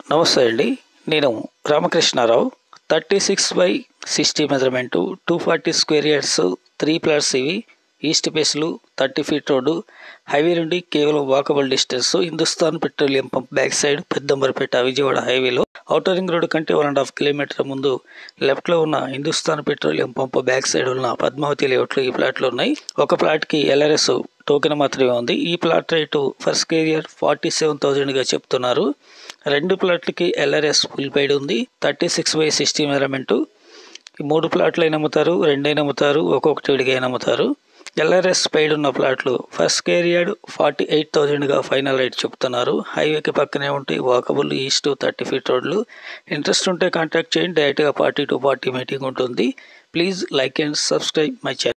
నమస్తే అండి నేను Ramakrishna Rao thirty six by sixty measurement two forty square yards three plots ఇవి ఈస్ట్ ఫేస్లు థర్టీ ఫీట్ రోడ్డు హైవే నుండి కేవలం walkable distance Hindustan petroleum pump back side Peddamberpet Vijayawada హైవేలో ఔటర్ రింగ్ రోడ్ కంటే వన్ అండ్ హాఫ్ కిలోమీటర్ ముందు లెఫ్ట్లో ఉన్న Hindustan petroleum pump back side ఉన్న పద్మావతి లేఅవుట్లో ఈ ప్లాట్లు ఉన్నాయి ఒక ప్లాట్కి ఎల్ఆర్ఎస్ టోకెన్ మాత్రమే ఉంది ఈ ప్లాట్ రేటు ఫస్ట్ కేరియర్ ఫార్టీ సెవెన్ థౌజండ్గా చెప్తున్నారు రెండు ప్లాట్లకి ఎల్ఆర్ఎస్ ఫుల్ పెయిడ్ ఉంది thirty six by sixty measurement ఈ మూడు ప్లాట్లు అయినా అమ్ముతారు రెండైనా అమ్ముతారు ఒక్కొక్కటి విడిగా అయినా అమ్ముతారు ఎల్ఆర్ఎస్ పెయిడ్ ఉన్న ప్లాట్లు ఫస్ట్ కేరియడ్ ఫార్టీ ఎయిట్ థౌజండ్గా ఫైనల్ రేట్ చెప్తున్నారు హైవేకి పక్కనే ఉంటాయి వాకబుల్ ఈస్ట్ థర్టీ ఫీట్ రోడ్లు ఇంట్రెస్ట్ ఉంటే కాంటాక్ట్ చేయండి డైరెక్ట్గా పార్టీ టు పార్టీ మీటింగ్ ఉంటుంది please like and subscribe my channel